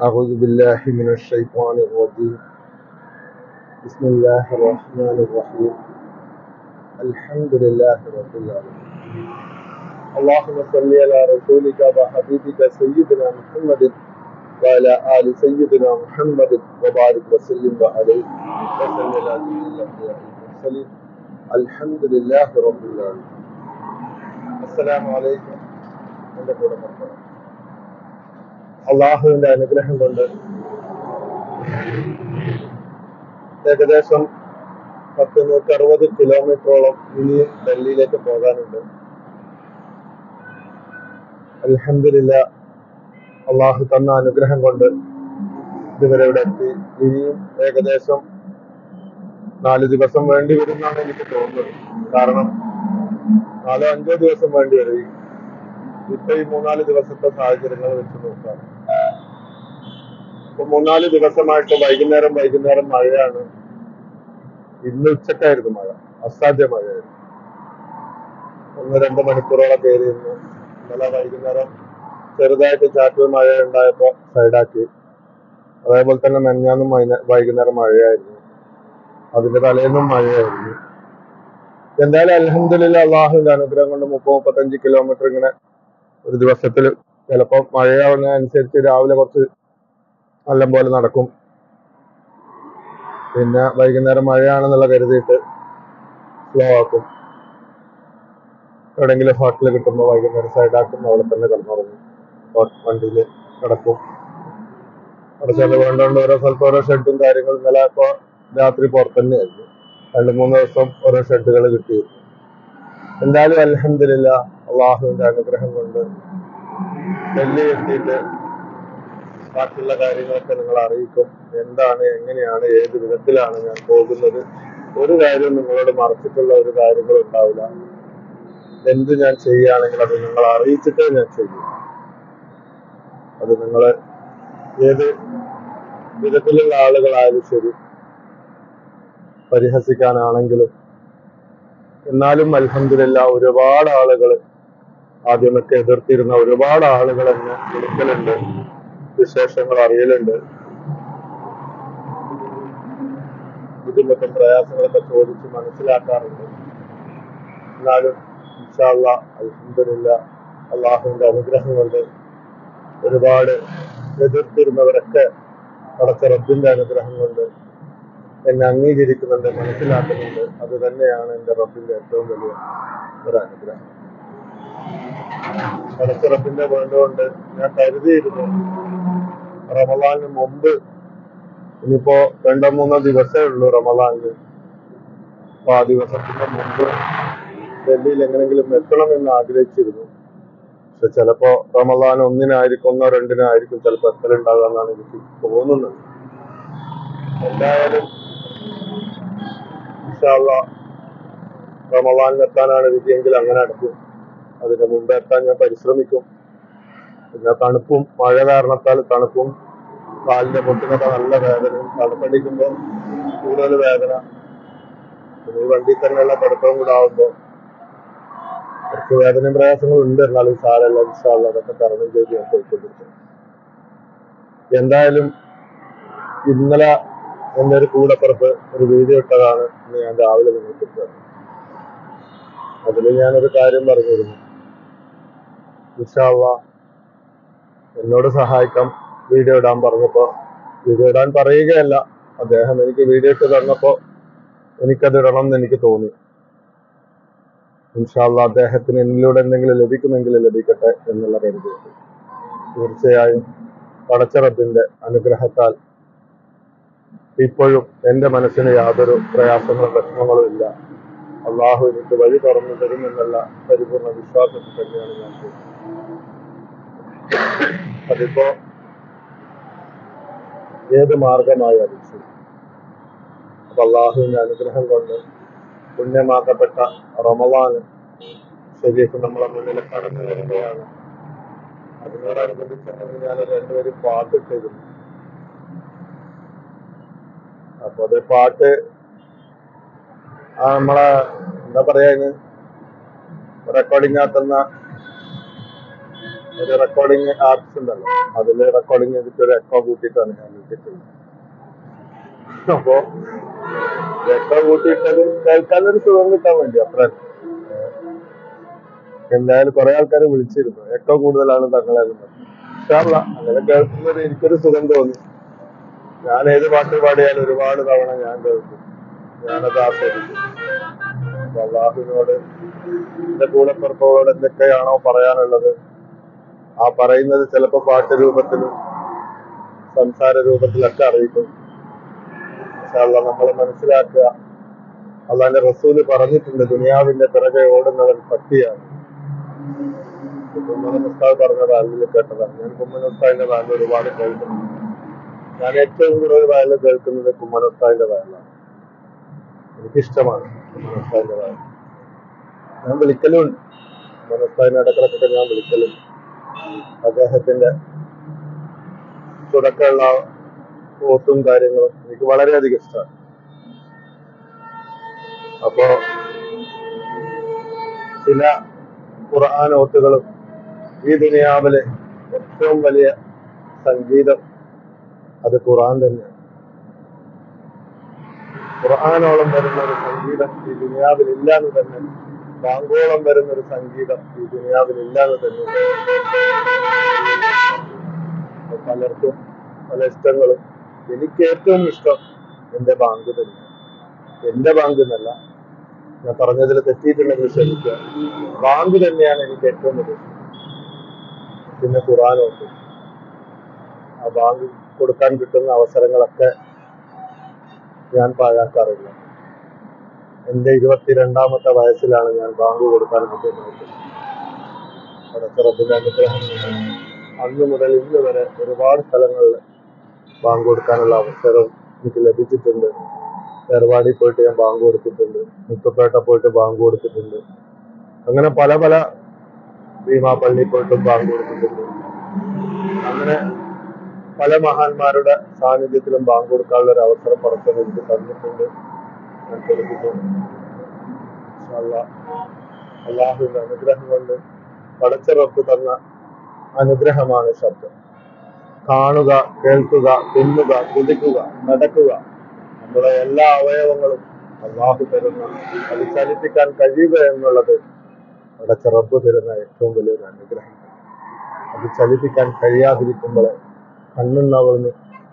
أعوذ بالله من الشيطان الرجيم بسم الله الرحمن الرحيم الحمد لله رب العالمين اللهم صل على رسولك وحبيبك سيدنا محمد وعلى آل سيدنا محمد وبارك وسلم عليه وصل على سيدنا الأنبياء والمرسلين الحمد لله رب العالمين السلام عليكم എൻ്റെ കൂടെ മക്കളെ അള്ളാഹുവിന്റെ അനുഗ്രഹം കൊണ്ട് ഏകദേശം പത്ത് നൂറ്റി അറുപത് കിലോമീറ്ററോളം ഇനിയും ഡൽഹിയിലേക്ക് പോകാനുണ്ട് അൽഹംദുലില്ല അള്ളാഹു തന്ന അനുഗ്രഹം കൊണ്ട് ഇതുവരെ ഇവിടെ എത്തി ഇനിയും ഏകദേശം നാല് ദിവസം വേണ്ടി വരുമെന്നാണ് എനിക്ക് തോന്നുന്നത് കാരണം നാലോ അഞ്ചോ ദിവസം വേണ്ടി വരും ഇപ്പൊ ഈ മൂന്നാല് ദിവസത്തെ സാഹചര്യങ്ങൾ വെച്ച് നോക്കാം ഇപ്പൊ മൂന്നാല് ദിവസമായിട്ട് വൈകുന്നേരം വൈകുന്നേരം മഴയാണ് ഇന്ന് ഉച്ചക്കായിരുന്നു മഴ അസാധ്യ മഴയായിരുന്നു ഒന്ന് രണ്ട് മണിക്കൂറോളം കയറിയിരുന്നു ഇന്നലെ വൈകുന്നേരം ചെറുതായിട്ട് ചാറ്റൽ മഴ ഉണ്ടായപ്പോ സൈഡാക്കി അതേപോലെ തന്നെ മെഞ്ഞാന്നും വൈകുന്നേ- വൈകുന്നേരം മഴയായിരുന്നു അതിന്റെ തലേന്നും മഴയായിരുന്നു എന്തായാലും അലഹദില്ല അള്ളാഹുവിന്റെ അനുഗ്രഹം കൊണ്ട് മുപ്പത് മുപ്പത്തഞ്ച് കിലോമീറ്റർ ഇങ്ങനെ ഒരു ദിവസത്തിൽ ചിലപ്പോൾ മഴയാവുന്ന അനുസരിച്ച് രാവിലെ കുറച്ച് നല്ല പോലെ നടക്കും പിന്നെ വൈകുന്നേരം മഴയാണെന്നുള്ള കരുതിയിട്ട് സ്ലോ ആക്കും എവിടെയെങ്കിലും ഹോട്ടൽ കിട്ടുമ്പോൾ വൈകുന്നേരം സൈഡാക്കും അവിടെ തന്നെ കിടന്നുറങ്ങും വണ്ടിയിൽ കിടക്കും അവിടെ ചില വേണ്ടോണ്ട് ഓരോ സ്ഥലത്ത് ഓരോ ഷെഡും കാര്യങ്ങളും ഇന്നലെ ഇപ്പോൾ രാത്രി പുറത്ത് തന്നെയായിരുന്നു രണ്ട് മൂന്ന് ദിവസം ഓരോ ഷെഡുകൾ കിട്ടി എന്തായാലും അലഹമില്ല അള്ളാഹുവിന്റെ അനുഗ്രഹം കൊണ്ട് ഡൽഹി എത്തിയിട്ട് ബാക്കിയുള്ള കാര്യങ്ങളൊക്കെ നിങ്ങൾ അറിയിക്കും എന്താണ് എങ്ങനെയാണ് ഏത് വിധത്തിലാണ് ഞാൻ പോകുന്നത് ഒരു കാര്യവും നിങ്ങളോട് മറച്ചിട്ടുള്ള ഒരു കാര്യങ്ങളും ഉണ്ടാവില്ല എന്ത് ഞാൻ ചെയ്യുകയാണെങ്കിൽ അത് നിങ്ങൾ അറിയിച്ചിട്ടേ ഞാൻ ചെയ്യും അത് നിങ്ങൾ ഏത് വിധത്തിലുള്ള ആളുകളായാലും ശരി പരിഹസിക്കാനാണെങ്കിലും എന്നാലും അൽഹംദുലില്ല ഒരുപാട് ആളുകൾ ആദ്യമൊക്കെ എതിർത്തിരുന്ന ഒരുപാട് ആളുകൾ എന്നെ വിളിക്കലുണ്ട് വിശേഷങ്ങൾ അറിയലുണ്ട് ബുദ്ധിമുട്ടും പ്രയാസങ്ങളൊക്കെ ചോദിച്ച് മനസ്സിലാക്കാറുണ്ട് എന്നാലും ഇൻഷാല്ല അൽഹംദുലില്ല അള്ളാഹുവിന്റെ അനുഗ്രഹം കൊണ്ട് ഒരുപാട് എതിർത്തിരുന്നവരൊക്കെ പടച്ച റബ്ബിന്റെ അനുഗ്രഹം കൊണ്ട് എന്നെ അംഗീകരിക്കുന്നുണ്ട് മനസ്സിലാക്കുന്നുണ്ട് അത് തന്നെയാണ് എൻ്റെ റബ്ബിന്റെ ഏറ്റവും വലിയ ഒരു അനുഗ്രഹം പടച്ച റബ്ബിന്റെ വേണ്ടുകൊണ്ട് ഞാൻ കരുതിയിരുന്നു റമദാനിന് മുമ്പ് ഇനിയിപ്പോ രണ്ടോ മൂന്നോ ദിവസമേ ഉള്ളൂ റമദാനിന് അപ്പൊ ആ ദിവസത്തിന്റെ മുമ്പ് ഡൽഹിയിൽ എങ്ങനെങ്കിലും എത്തണമെന്ന് ആഗ്രഹിച്ചിരുന്നു പക്ഷെ ചിലപ്പോ റമദാൻ ഒന്നിനായിരിക്കും ഒന്നോ രണ്ടിനോ ആയിരിക്കും ചിലപ്പോ എത്തലുണ്ടാകുക എന്നാണ് എനിക്ക് തോന്നുന്നത് എന്തായാലും ഇൻഷാല്ലാ റമദാനിൽ എത്താനാണ് വിധിയെങ്കിൽ അങ്ങനെ നടക്കും അതിന് മുമ്പ് എത്താൻ ഞാൻ പരിശ്രമിക്കും പിന്നെ തണുപ്പും മഴ കാരണത്താൽ തണുപ്പും കാലിന്റെ മുട്ടിനൊക്കെ നല്ല വേദനയും തണുപ്പടിക്കുമ്പോൾ കൂടുതൽ വേദന പിന്നെ ഈ വണ്ടി തന്നെയുള്ള പഠിത്തവും കൂടെ ആവുമ്പോൾ കുറച്ച് വേദനയും പ്രയാസങ്ങളും ഉണ്ട് എന്നാലും സാരല്ല ഇൻഷാല്ല അതൊക്കെ തരണം ചെയ്ത് ഞാൻ പോയിക്കൊണ്ടിരിക്കും എന്തായാലും ഇന്നലെ എൻ്റെ ഒരു കൂടപ്പുറപ്പ് ഒരു വീഡിയോ ഇട്ടതാണ് ഇന്ന് ഞാൻ രാവിലെ നിങ്ങൾക്ക് ഇട്ടത് അതിൽ ഞാനൊരു കാര്യം പറഞ്ഞിരുന്നു ഇൻഷാല്ല എന്നോട് സഹായിക്കാം വീഡിയോ ഇടാൻ പറഞ്ഞപ്പോ വീഡിയോ ഇടാൻ പറയുകയല്ല അദ്ദേഹം എനിക്ക് വീഡിയോ ഇട്ട് തന്നപ്പോ എനിക്കത് ഇടണം എന്ന് എനിക്ക് തോന്നി ഇൻഷാല്ല അദ്ദേഹത്തിന് എന്നിലൂടെ എന്തെങ്കിലും ലഭിക്കുമെങ്കിൽ ലഭിക്കട്ടെ എന്നുള്ള കരുതിയിട്ട് തീർച്ചയായും പടച്ചറബിന്റെ അനുഗ്രഹത്താൽ ഇപ്പോഴും എന്റെ മനസ്സിന് യാതൊരു പ്രയാസങ്ങളും വിഷമങ്ങളും ഇല്ല അള്ളാഹു എനിക്ക് വഴി തുറന്നു തരുമെന്നുള്ള പരിപൂർണ വിശ്വാസത്തിൽ തന്നെയാണ് ഞാൻ പോകുന്നത് അതിപ്പോ ഏത് മാർഗമായാലും ശരി അപ്പൊ അള്ളാഹുവിന്റെ അനുഗ്രഹം കൊണ്ട് പുണ്യമാക്കപ്പെട്ട റമദാന് ശരിക്കും നമ്മളെ മുന്നിൽ കടന്നു വരുകയാണ് അതിനോടനുബന്ധിച്ച് ഞാൻ രണ്ടുപേരും പാട്ടിട്ടിരുന്നു അപ്പൊ അത് പാട്ട് ആ നമ്മളെ എന്താ പറയാ അതിന് റെക്കോർഡിംഗ് ആക്കുന്ന ഒരു റെക്കോർഡിങ് ആപ്സ് ഉണ്ടല്ലോ അതില് റെക്കോർഡിങ് ചെയ്തിട്ട് ഒരു എക്കോ കൂട്ടിയിട്ടാണ് ഞാൻ ഇട്ടിട്ടുള്ളത് അപ്പോ എക്കോ കൂട്ടിയിട്ടത് കേൾക്കാൻ ഒരു സുഖം കിട്ടാൻ വേണ്ടി അത്ര എന്തായാലും കുറെ ആൾക്കാർ വിളിച്ചിരുന്നു എക്കോ കൂടുതലാണ് തങ്ങളെ ഇഷ്ടമല്ല അങ്ങനെ കേൾക്കുന്നത് എനിക്കൊരു സുഖം തോന്നി ഞാൻ ഏത് പാട്ട് പാടിയാലും ഒരുപാട് തവണ ഞാൻ കേൾക്കും ഞാനത് ആസ്വദിക്കും അപ്പൊ അള്ളാഹുവിനോട് എന്റെ കൂടെപ്പിറപ്പോട് എന്തൊക്കെയാണോ പറയാനുള്ളത് ആ പറയുന്നത് ചിലപ്പോ പാട്ട് രൂപത്തിലും സംസാര രൂപത്തിലൊക്കെ അറിയിക്കും നമ്മൾ മനസ്സിലാക്കുക അള്ളാന്റെ റസൂല് പറഞ്ഞിട്ടുണ്ട് ദുനിയാവിന്റെ പിറകെ ഓടുന്നവൻ പട്ടിയാണ് കുമ്മനം ഉസ്താദ് പറഞ്ഞത് അതിൽ കേട്ടതാണ് ഞാൻ കുമ്മനം ഉസ്താദിന്റെ വയലിൽ ഒരുപാട് കേൾക്കുന്നുണ്ട് ഞാൻ ഏറ്റവും കൂടുതൽ വയലിൽ കേൾക്കുന്നത് കുമ്മനം ഉസ്താദിന്റെ വയലാണ് എനിക്കിഷ്ടമാണ് കുമ്മനം ഉസ്താദിന്റെ വയൽ ഞാൻ വിളിക്കലുണ്ട് കുമ്മനം ഉസ്താദിനെ ഇടക്കിടക്കൊക്കെ ഞാൻ വിളിക്കലുണ്ട് അദ്ദേഹത്തിന്റെ തുടക്കമുള്ള പോത്തും കാര്യങ്ങളും എനിക്ക് വളരെയധികം ഇഷ്ടമാണ് അപ്പോ ചില ഖുർആൻ ഓത്തുകളും ഈ ദുനിയാവിലെ ഏറ്റവും വലിയ സംഗീതം അത് ഖുർആൻ തന്നെയാണ് ഖുർആാനോളം വരുന്ന ഒരു സംഗീതം ഈ ദുനിയാവിൽ ഇല്ല എന്ന് തന്നെ ബാങ്കോളം വരുന്ന ഒരു സംഗീതം ഈ ദുനിയാവിൽ ഇല്ല എന്ന് തന്നെ അപ്പൊ പലർക്കും പല ഇഷ്ടങ്ങളും എനിക്ക് ഏറ്റവും ഇഷ്ടം എന്റെ ബാങ്ക് തന്നെയാണ് എന്റെ ബാങ്ക് എന്നല്ല ഞാൻ പറഞ്ഞതിൽ തെറ്റിയിട്ടുണ്ടെങ്കിൽ ക്ഷമിക്കുക ബാങ്ക് തന്നെയാണ് എനിക്ക് ഏറ്റവും വലിയ ഇഷ്ടം പിന്നെ ഖുറാനോട്ട് ആ ബാങ്ക് കൊടുക്കാൻ കിട്ടുന്ന അവസരങ്ങളൊക്കെ ഞാൻ പാഴാക്കാറില്ല എന്റെ ഇരുപത്തിരണ്ടാമത്തെ വയസ്സിലാണ് ഞാൻ ബാങ്ക് കൊടുക്കാൻ ആദ്യമായിട്ട് പടച്ചിറപ്പിന്റെ അനുഗ്രഹം അന്ന് മുതൽ ഇന്ന് വരെ ഒരുപാട് സ്ഥലങ്ങളിൽ ബാങ്ക് കൊടുക്കാനുള്ള അവസരം എനിക്ക് ലഭിച്ചിട്ടുണ്ട് ഏർവാടി പോയിട്ട് ഞാൻ ബാങ്ക് കൊടുത്തിട്ടുണ്ട് മുത്തപ്പേട്ട പോയിട്ട് ബാങ്ക് കൊടുത്തിട്ടുണ്ട് അങ്ങനെ പല പല ഭീമാപ്പള്ളി പോയിട്ടും ബാങ്ക് കൊടുത്തിട്ടുണ്ട് അങ്ങനെ പല മഹാന്മാരുടെ സാന്നിധ്യത്തിലും ബാങ്ക് കൊടുക്കാനുള്ള ഒരു അവസരം പടച്ചത് എനിക്ക് തന്നിട്ടുണ്ട് ഞാൻ കൊടുത്തിട്ടുണ്ട് ഇൻഷാ അല്ലാ. അള്ളാഹുവിന്റെ അനുഗ്രഹം കൊണ്ട് പടച്ചറപ്പ് തന്ന അനുഗ്രഹമാണ് ശബ്ദം കാണുക കേൾക്കുക തിന്നുക കുടിക്കുക നടക്കുക നമ്മുടെ എല്ലാ അവയവങ്ങളും അള്ളാഹു തരുന്ന അത് ചലിപ്പിക്കാൻ കഴിയുക എന്നുള്ളത് പടച്ച റബ്ബ് തരുന്ന ഏറ്റവും വലിയൊരു അനുഗ്രഹം അത് ചലിപ്പിക്കാൻ കഴിയാതിരിക്കുമ്പോൾ കണ്ണുണ്ടാവുന്ന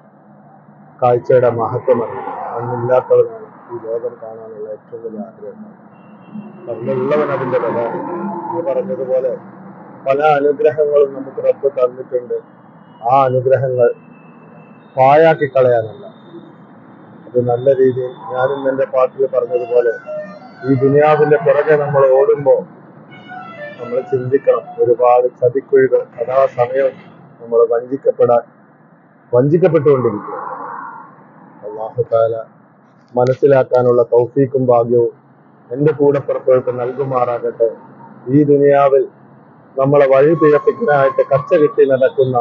കാഴ്ചയുടെ മഹത്വമാണ് കണ്ണില്ലാത്തവനാണ് ഈ ലോകം കാണാനുള്ള ഏറ്റവും വലിയ ആഗ്രഹം കണ്ണുള്ളവൻ അതിന്റെ വില എന്ന് പറഞ്ഞതുപോലെ പല അനുഗ്രഹങ്ങളും നമുക്ക് റബ്ബ് തന്നിട്ടുണ്ട് ആ അനുഗ്രഹങ്ങൾ പാഴാക്കി കളയാനല്ല അത് നല്ല രീതിയിൽ ഞാനും എന്റെ പാട്ടിൽ പറഞ്ഞതുപോലെ ഈ ദുനിയാവിന്റെ പുറകെ നമ്മൾ ഓടുമ്പോൾ നമ്മൾ ചിന്തിക്കണം ഒരുപാട് ചതിക്കുഴികൾ സദാസമയം നമ്മൾ വഞ്ചിക്കപ്പെടാൻ വഞ്ചിക്കപ്പെട്ടുകൊണ്ടിരിക്കുക അള്ളാഹു താല മനസ്സിലാക്കാനുള്ള തൗഫീക്കും ഭാഗ്യവും എന്റെ കൂടെ പുറപ്പെടുത്ത് നൽകുമാറാകട്ടെ ഈ ദുനിയാവിൽ നമ്മളെ വഴി പിഴപ്പിക്കാനായിട്ട് കച്ച കെട്ടി നടക്കുന്ന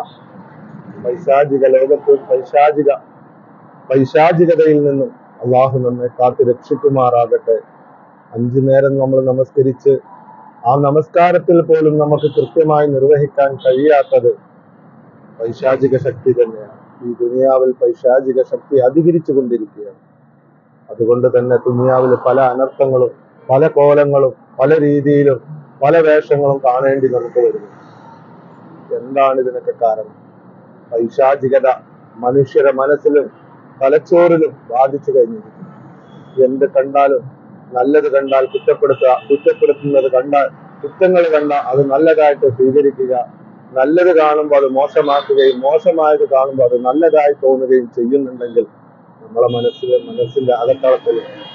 പൈശാചിക ലോകത്ത് പൈശാചിക പൈശാചികതയിൽ നിന്നും അള്ളാഹു നമ്മെ കാത്തു രക്ഷിക്കുമാറാകട്ടെ അഞ്ചു നേരം നമ്മൾ നമസ്കരിച്ച് ആ നമസ്കാരത്തിൽ പോലും നമുക്ക് കൃത്യമായി നിർവഹിക്കാൻ കഴിയാത്തത് പൈശാചിക ശക്തി തന്നെയാണ് ഈ ദുനിയാവിൽ പൈശാചിക ശക്തി അധികരിച്ചു കൊണ്ടിരിക്കുകയാണ് അതുകൊണ്ട് തന്നെ ദുനിയാവിൽ പല അനർത്ഥങ്ങളും പല കോലങ്ങളും പല രീതിയിലും പല വേഷങ്ങളും കാണേണ്ടി നമുക്ക് വരുന്നു എന്താണ് ഇതിനൊക്കെ കാരണം പൈശാചികത മനുഷ്യരെ മനസ്സിലും തലച്ചോറിലും ബാധിച്ചു കഴിഞ്ഞിരിക്കുന്നു എന്ത് കണ്ടാലും നല്ലത് കണ്ടാൽ കുറ്റപ്പെടുത്തുക കുറ്റപ്പെടുത്തുന്നത് കണ്ടാൽ കുറ്റങ്ങൾ കണ്ട അത് നല്ലതായിട്ട് സ്വീകരിക്കുക നല്ലത് കാണുമ്പോൾ അത് മോശമാക്കുകയും മോശമായത് കാണുമ്പോൾ അത് നല്ലതായി തോന്നുകയും ചെയ്യുന്നുണ്ടെങ്കിൽ നമ്മളെ മനസ്സിൽ മനസ്സിന്റെ അകത്തളത്തിൽ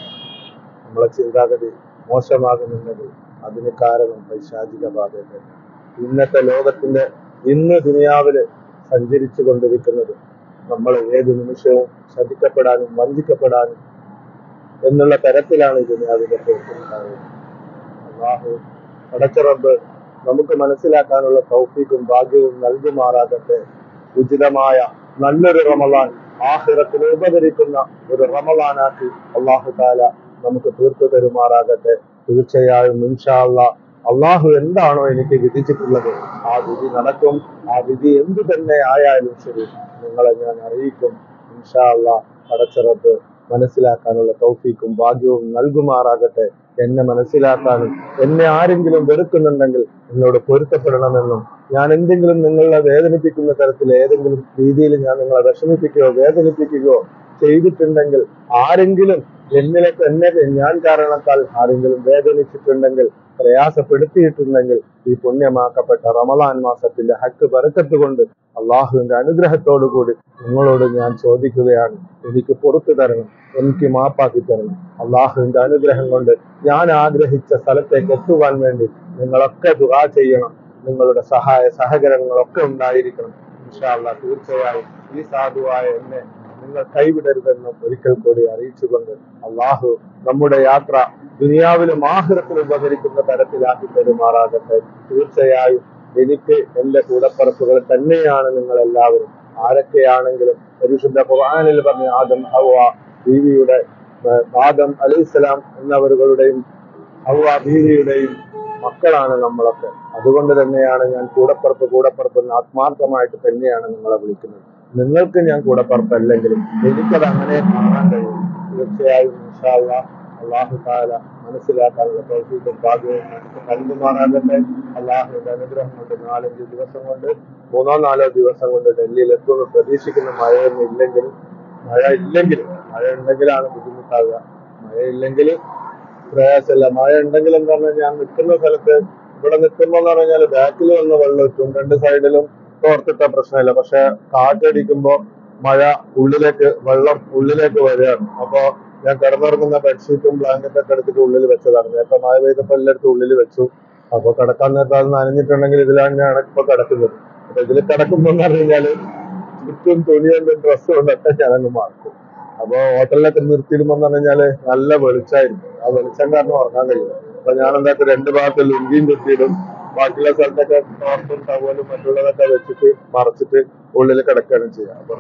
നമ്മളെ ചിന്താഗതി മോശമാകുന്നുണ്ടെങ്കിൽ അതിന് കാരണം പൈശാചിക ബാധ ഇന്നത്തെ ലോകത്തിന്റെ ഇന്ന് ദുനിയാവില് സഞ്ചരിച്ചു കൊണ്ടിരിക്കുന്നത് നമ്മൾ ഏത് നിമിഷവും ശ്രദ്ധിക്കപ്പെടാനും വഞ്ചിക്കപ്പെടാനും എന്നുള്ള തരത്തിലാണ് ഈ ദുനിയാവിന്റെ പോക്കുണ്ടാകുന്നത് അള്ളാഹു പടച്ചറബ് നമുക്ക് മനസ്സിലാക്കാനുള്ള തൗഫീക്കും ഭാഗ്യവും നൽകുമാറാകട്ടെ ഉചിതമായ നല്ലൊരു റമലാൻ ആഹിറത്തിന് ഉപകരിക്കുന്ന ഒരു റമലാനാക്കി അള്ളാഹു താല നമുക്ക് തീർത്തു തരുമാറാകട്ടെ തീർച്ചയായും ഇൻഷാ അള്ളാ അള്ളാഹു എന്താണോ എനിക്ക് വിധിച്ചിട്ടുള്ളത് ആ വിധി നടക്കും ആ വിധി എന്ത് തന്നെ ആയാലും ശരി നിങ്ങളെ ഞാൻ അറിയിക്കും ഇൻഷാ അള്ളാ പടച്ചിറപ്പ് മനസ്സിലാക്കാനുള്ള തൗഫീക്കും ഭാഗ്യവും നൽകുമാറാകട്ടെ എന്നെ മനസ്സിലാക്കാനും എന്നെ ആരെങ്കിലും വെറുക്കുന്നുണ്ടെങ്കിൽ എന്നോട് പൊരുത്തപ്പെടണമെന്നും ഞാൻ എന്തെങ്കിലും നിങ്ങളെ വേദനിപ്പിക്കുന്ന തരത്തിൽ ഏതെങ്കിലും രീതിയിൽ ഞാൻ നിങ്ങളെ വിഷമിപ്പിക്കുകയോ വേദനിപ്പിക്കുകയോ ചെയ്തിട്ടുണ്ടെങ്കിൽ ആരെങ്കിലും എന്നിലെ എന്നെ ഞാൻ കാരണത്താൽ ആരെങ്കിലും വേദനിച്ചിട്ടുണ്ടെങ്കിൽ പ്രയാസപ്പെടുത്തിയിട്ടുണ്ടെങ്കിൽ ഈ പുണ്യമാക്കപ്പെട്ട റമദാൻ മാസത്തിന്റെ ഹക്ക് ബറക്കത്ത് കൊണ്ട് അള്ളാഹുവിന്റെ അനുഗ്രഹത്തോടു കൂടി നിങ്ങളോട് ഞാൻ ചോദിക്കുകയാണ് എനിക്ക് പുറത്തു തരണം എനിക്ക് മാപ്പാക്കി തരണം അള്ളാഹുവിന്റെ അനുഗ്രഹം കൊണ്ട് ഞാൻ ആഗ്രഹിച്ച സ്ഥലത്തേക്ക് എത്തുവാൻ വേണ്ടി നിങ്ങളൊക്കെ ദുആ ചെയ്യണം നിങ്ങളുടെ സഹായ സഹകരണങ്ങളൊക്കെ ഉണ്ടായിരിക്കണം ഇൻഷാല്ല തീർച്ചയായും ഈ സാധുവായ എന്നെ നിങ്ങൾ കൈവിടരുതെന്നും ഒരിക്കൽ കൂടി അറിയിച്ചുകൊണ്ട് അള്ളാഹു നമ്മുടെ യാത്ര ദുനിയാവിലും ആഹ്റത്തിലും ഉപകരിക്കുന്ന തരത്തിലാക്കി പെരുമാറാകട്ടെ തീർച്ചയായും എനിക്ക് എന്റെ കൂടപ്പറപ്പുകൾ തന്നെയാണ് നിങ്ങൾ എല്ലാവരും ആരൊക്കെയാണെങ്കിലും പരിശുദ്ധ ഖുർആനിൽ പറഞ്ഞ ആദം ഹവ ബീവിയുടെ ഏഹ്, ആദം അലൈഹിസ്സലാം എന്നവരുകളുടെയും ഹവ ബീവിയുടെയും മക്കളാണ് നമ്മളൊക്കെ അതുകൊണ്ട് തന്നെയാണ് ഞാൻ കൂടപ്പറപ്പ് കൂടപ്പറപ്പ് എന്ന് ആത്മാർത്ഥമായിട്ട് തന്നെയാണ് നിങ്ങളെ വിളിക്കുന്നത് നിങ്ങൾക്ക് ഞാൻ കൂടപ്പറപ്പല്ലെങ്കിലും എനിക്കത് അങ്ങനെ കാണാൻ കഴിയും തീർച്ചയായും ഇൻഷാ അല്ലാഹ് അള്ളാഹു താല മനസ്സിലാക്കാനുള്ള തൗഫീഖും ഭാഗ്യവും നമുക്ക് നൽകുമാറാകട്ടെ അള്ളാഹുവിന്റെ അനുഗ്രഹം കൊണ്ട് നാലഞ്ച് ദിവസം കൊണ്ട് മൂന്നോ നാലോ ദിവസം കൊണ്ട് ഡൽഹിയിൽ എത്തുമെന്ന് പ്രതീക്ഷിക്കുന്ന മഴയൊന്നും ഇല്ലെങ്കിൽ മഴ ഇല്ലെങ്കിൽ മഴ ഉണ്ടെങ്കിലാണ് ബുദ്ധിമുട്ടാകുക മഴ ഇല്ലെങ്കിൽ പ്രയാസമില്ല മഴ ഉണ്ടെങ്കിൽ എന്താ പറഞ്ഞാൽ ഞാൻ നിൽക്കുന്ന സ്ഥലത്ത് ഇവിടെ നിൽക്കുമ്പോ എന്ന് പറഞ്ഞാൽ ബാക്കിൽ വന്ന് വെള്ളം എത്തും രണ്ട് സൈഡിലും തോർത്തിട്ട പ്രശ്നമില്ല പക്ഷെ കാറ്റടിക്കുമ്പോ മഴ ഉള്ളിലേക്ക് വെള്ളം ഉള്ളിലേക്ക് വരികയാണ് അപ്പൊ ഞാൻ കിടന്നിറങ്ങുന്ന ബെഡ്ഷീറ്റും ബ്ലാങ്കറ്റ് ഒക്കെ എടുത്തിട്ട് ഉള്ളിൽ വെച്ചതാണ് നേരത്തെ മഴ പെയ്തപ്പോ എല്ലായിടത്തും ഉള്ളിൽ വെച്ചു അപ്പൊ കിടക്കാൻ നേരത്തെ അത് നനഞ്ഞിട്ടുണ്ടെങ്കിൽ ഇതിലാണ് ഞാൻ ഇപ്പൊ കിടക്കുന്നത് അപ്പൊ ഇതിൽ കിടക്കുമ്പോ എന്ന് പറഞ്ഞു കഴിഞ്ഞാല് ചുറ്റും തുണിയുണ്ട് ഡ്രസ്സും കൊണ്ടൊക്കെ ഞാനങ്ങ് മാർക്കും അപ്പൊ ഹോട്ടലിലൊക്കെ നിർത്തിയിടുമ്പോ എന്ന് പറഞ്ഞു കഴിഞ്ഞാല് നല്ല വെളിച്ചായിരിക്കും ആ വെളിച്ചം കാരണം ഉറങ്ങാൻ കഴിയും അപ്പൊ ഞാൻ എന്താക്കും രണ്ട് ഭാഗത്ത് ലുങ്കിയും കുത്തിയിടും ബാക്കിയുള്ള സ്ഥലത്തൊക്കെ ടോർച്ചും ടവലും മറ്റുള്ളതൊക്കെ വെച്ചിട്ട് മറച്ചിട്ട് ഉള്ളിൽ കിടക്കുകയാണ് ചെയ്യുക അപ്പൊ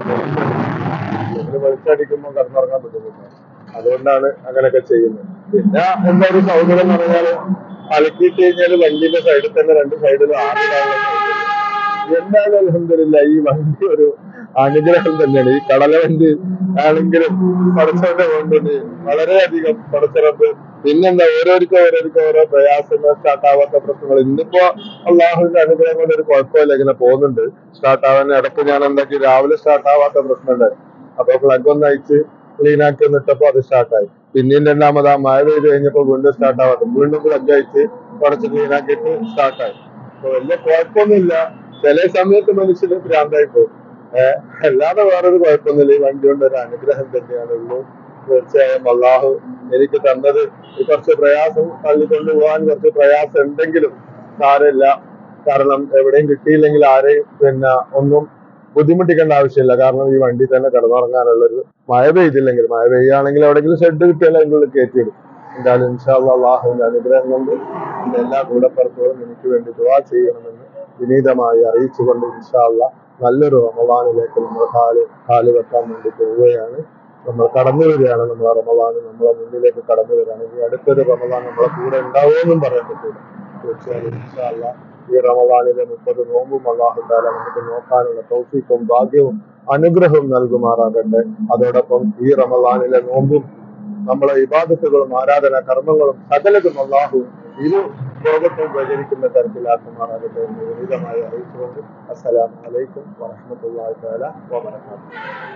അങ്ങനെ വെളിച്ചടിക്കുമ്പോൾ കിടന്നുറങ്ങാൻ ബുദ്ധിമുട്ടാണ് അതുകൊണ്ടാണ് അങ്ങനെയൊക്കെ ചെയ്യുന്നത് പിന്നെ എന്താ ഒരു സൗകര്യം എന്ന് പറഞ്ഞാല് അലക്കിയിട്ട് കഴിഞ്ഞാല് വണ്ടിന്റെ സൈഡിൽ തന്നെ രണ്ട് സൈഡിലും ആറിടാനുള്ള സൗകര്യം എന്തായാലും അലഹമില്ല ഈ വണ്ടി ഒരു അനുഗ്രഹം തന്നെയാണ് ഈ കടല വണ്ടി ആണെങ്കിലും പടച്ചവന്റെ കൊണ്ടുണ്ട് വളരെയധികം പടച്ചിറപ്പ് പിന്നെന്താ ഓരോരുത്തർ ഓരോരുത്തർ ഓരോ പ്രയാസങ്ങൾ സ്റ്റാർട്ട് ആവാത്ത പ്രശ്നങ്ങൾ ഇന്നിപ്പോ അള്ളാഹുവിന്റെ അനുഗ്രഹം കൊണ്ട് ഒരു കുഴപ്പമില്ല ഇങ്ങനെ പോകുന്നുണ്ട് സ്റ്റാർട്ട് ആവാൻ ഇടയ്ക്ക് ഞാൻ എന്താക്കി രാവിലെ സ്റ്റാർട്ട് ആവാത്ത പ്രശ്നമുണ്ട് അപ്പൊ പ്ലഗ് ഒന്ന് അയച്ച് ക്ലീൻ ആക്കി നിട്ടപ്പോ അത് സ്റ്റാർട്ടായി പിന്നെയും രണ്ടാമത് ആ മഴ പെയ്ത് കഴിഞ്ഞപ്പോ വീണ്ടും സ്റ്റാർട്ട് ആവാത്ത വീണ്ടും പ്ലഗ് അയച്ച് കുറച്ച് ക്ലീൻ ആക്കിയിട്ട് സ്റ്റാർട്ടായി അപ്പൊ വലിയ കുഴപ്പമൊന്നുമില്ല ചില സമയത്ത് മനുഷ്യന് ഭ്രാന്തായി പോകും ഏഹ് അല്ലാതെ വേറൊരു കുഴപ്പമൊന്നുമില്ല ഈ വണ്ടി കൊണ്ട് ഒരു അനുഗ്രഹം തന്നെയാണുള്ളൂ തീർച്ചയായും അള്ളാഹു എനിക്ക് തന്നത് ഈ കുറച്ച് പ്രയാസം തള്ളിക്കൊണ്ട് പോകാൻ കുറച്ച് പ്രയാസം ഉണ്ടെങ്കിലും സാരമില്ല കാരണം എവിടെയും കിട്ടിയില്ലെങ്കിൽ ആരെയും പിന്നെ ഒന്നും ബുദ്ധിമുട്ടിക്കേണ്ട ആവശ്യമില്ല കാരണം ഈ വണ്ടി തന്നെ കിടന്നുറങ്ങാനുള്ളൊരു മഴ പെയ്തില്ലെങ്കിൽ മഴ പെയ്യുകയാണെങ്കിൽ എവിടെയെങ്കിലും ഷെഡ് കിട്ടിയാൽ അതിൻ്റെ ഉള്ളിൽ കയറ്റിയിടും എന്തായാലും ഇൻഷാല്ലാ അള്ളാഹുവിന്റെ അനുഗ്രഹം കൊണ്ട് എന്റെ എല്ലാ കൂടപ്പുറപ്പുകളും എനിക്ക് വേണ്ടി ദുവാ ചെയ്യണമെന്ന് വിനീതമായി അറിയിച്ചുകൊണ്ട് ഇൻഷാല്ല നല്ലൊരു റമദാനിലേക്ക് നമ്മൾ കാല് കാല് വെക്കാൻ വേണ്ടി പോവുകയാണ് നമ്മൾ കടന്നു വരികയാണ് നമ്മളെ റമദാൻ നമ്മളെ മുന്നിലേക്ക് കടന്നു വരികയാണ് ഇനി അടുത്തൊരു റമദാൻ നമ്മളെ കൂടെ ഉണ്ടാവുമെന്നും പറയാൻ പറ്റില്ല തീർച്ചയായും ഇൻഷാല്ല ഈ റമദാനിലെ മുപ്പത് നോമ്പും അള്ളാഹു താല നമുക്ക് നോക്കാനുള്ള തൗഫീഖും ഭാഗ്യവും അനുഗ്രഹവും നൽകുമാറാകട്ടെ അതോടൊപ്പം ഈ റമദാനിലെ നോമ്പും നമ്മളെ ഇബാദത്തുകളും ആരാധന കർമ്മങ്ങളും സകലതും അള്ളാഹു ഇരു ലോകത്തും പ്രചരിക്കുന്ന തരത്തിലാക്കുമാറാകട്ടെ എന്ന് വിനീതമായി അറിയിച്ചുകൊണ്ട് അസ്സലാമു അലൈക്കും വറഹ്മത്തുള്ളാഹി തആല വബറകാതുഹു